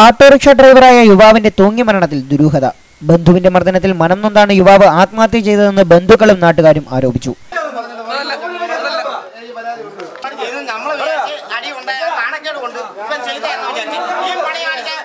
autorickshaw ഡ്രൈവറായ യുവാവിന്റെ തൂങ്ങി മരണത്തിൽ ദുരൂഹത ബന്ധുവിന്റെ മർദ്ദനത്തിൽ മനം നൊന്താണ് യുവാവ് ആത്മഹത്യ ചെയ്തതെന്ന് ബന്ധുക്കളും നാട്ടുകാരും ആരോപിച്ചു ഇത് നമ്മള് വിചാരിച്ച് അടി ഉണ്ട് നാണക്കേട് കൊണ്ട് ഇവൻ ചെയ്തതെന്ന് വിചാരിച്ച് ഈ പണി കാണിച്ച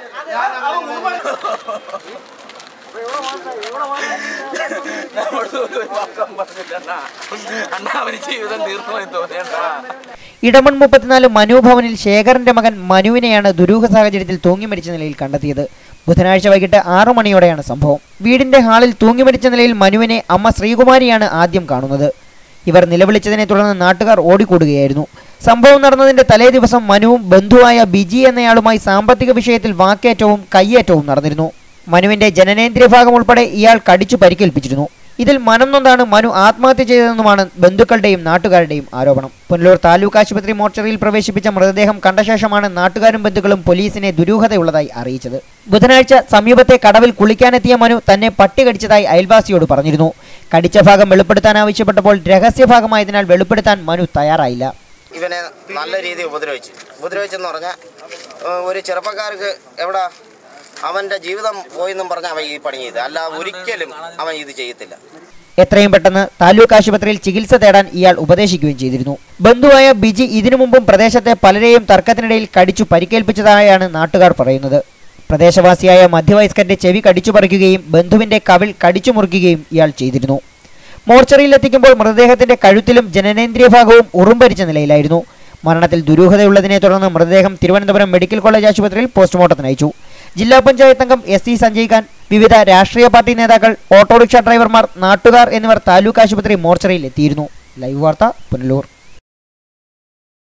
അണ്ണാ അവന് ജീവിതം തീർന്നു എന്ന് തോന്നിയണ്ടാ ഇടമൺ മുപ്പത്തിനാല് മനു ഭവനിൽ ശേഖരന്റെ മകൻ മനുവിനെയാണ് ദുരൂഹ സാഹചര്യത്തിൽ തൂങ്ങി മരിച്ച നിലയിൽ കണ്ടെത്തിയത് ബുധനാഴ്ച വൈകിട്ട് ആറു മണിയോടെയാണ് സംഭവം വീടിന്റെ ഹാളിൽ തൂങ്ങി മരിച്ച നിലയിൽ മനുവിനെ അമ്മ ശ്രീകുമാരിയാണ് ആദ്യം കാണുന്നത് ഇവർ നിലവിളിച്ചതിനെ തുടർന്ന് നാട്ടുകാർ ഓടിക്കൂടുകയായിരുന്നു സംഭവം നടന്നതിന്റെ തലേ ദിവസം മനുവും ബന്ധുവായ ബിജി എന്നയാളുമായി സാമ്പത്തിക വിഷയത്തിൽ വാക്കേറ്റവും കയ്യേറ്റവും നടന്നിരുന്നു മനുവിന്റെ ജനനേന്ദ്രിയ ഭാഗം ഉൾപ്പെടെ ഇയാൾ കടിച്ചു പരിക്കേൽപ്പിച്ചിരുന്നു ഇതിൽ മനം നൊന്താണ് മനു ആത്മഹത്യ ചെയ്തതെന്നുമാണ് ബന്ധുക്കളുടെയും നാട്ടുകാരുടെയും ആരോപണം പുനലൂർ താലൂക്ക് ആശുപത്രി മോർച്ചറിയിൽ പ്രവേശിപ്പിച്ച മൃതദേഹം കണ്ട ശേഷമാണ് നാട്ടുകാരും ബന്ധുക്കളും പോലീസിനെ ദുരൂഹതയുള്ളതായി അറിയിച്ചത് ബുധനാഴ്ച സമീപത്തെ കടവിൽ കുളിക്കാനെത്തിയ മനു തന്നെ പട്ടി കടിച്ചതായി അയൽവാസിയോട് പറഞ്ഞിരുന്നു കടിച്ച ഭാഗം വെളിപ്പെടുത്താൻ ആവശ്യപ്പെട്ടപ്പോൾ രഹസ്യഭാഗമായതിനാൽ വെളിപ്പെടുത്താൻ മനു തയ്യാറായില്ല ഇവനെ നല്ല രീതിയിൽ ഉപദ്രവിച്ചു ഉപദ്രവിച്ചെന്ന് പറഞ്ഞാൽ ഒരു ചെറുപ്പക്കാർക്ക് എവിടെ അവന്റെ ജീവിതം പോയെന്നും പറഞ്ഞ അവൻ ഈ പണി ചെയ്ത് അല്ല ഒരിക്കലും അവൻ ഇത് ചെയ്യത്തില്ല എത്രയും പെട്ടെന്ന് താലൂക്ക് ആശുപത്രിയിൽ ചികിത്സ തേടാൻ ഇയാൾ ഉപദേശിക്കുകയും ചെയ്തിരുന്നു ബന്ധുവായ ബിജി ഇതിനു മുമ്പും പ്രദേശത്തെ പലരെയും തർക്കത്തിനിടയിൽ കടിച്ചു പരിക്കേൽപ്പിച്ചതായാണ് നാട്ടുകാർ പറയുന്നത് പ്രദേശവാസിയായ മധ്യവയസ്കന്റെ ചെവി കടിച്ചു പറിക്കുകയും ബന്ധുവിന്റെ കവിൾ കടിച്ചു മുറിക്കുകയും ഇയാൾ ചെയ്തിരുന്നു മോർച്ചറിയിൽ എത്തിക്കുമ്പോൾ മൃതദേഹത്തിന്റെ കഴുത്തിലും ജനനേന്ദ്രിയ ഭാഗവും ഉറുമ്പരിച്ച നിലയിലായിരുന്നു മരണത്തിൽ ദുരൂഹതയുള്ളതിനെ തുടർന്ന് മൃതദേഹം തിരുവനന്തപുരം മെഡിക്കൽ കോളേജ് ആശുപത്രിയിൽ പോസ്റ്റ്മോർട്ടത്തിന് അയച്ചു ജില്ലാ പഞ്ചായത്ത് അംഗം എസ് സി സഞ്ജയ് ഖാൻ വിവിധ രാഷ്ട്രീയ പാർട്ടി നേതാക്കൾ ഓട്ടോറിക്ഷ ഡ്രൈവർമാർ നാട്ടുകാർ എന്നിവർ താലൂക്ക് ആശുപത്രി മോർച്ചറിയിൽ എത്തിയിരുന്നു ലൈവ് വാർത്ത പുനലൂർ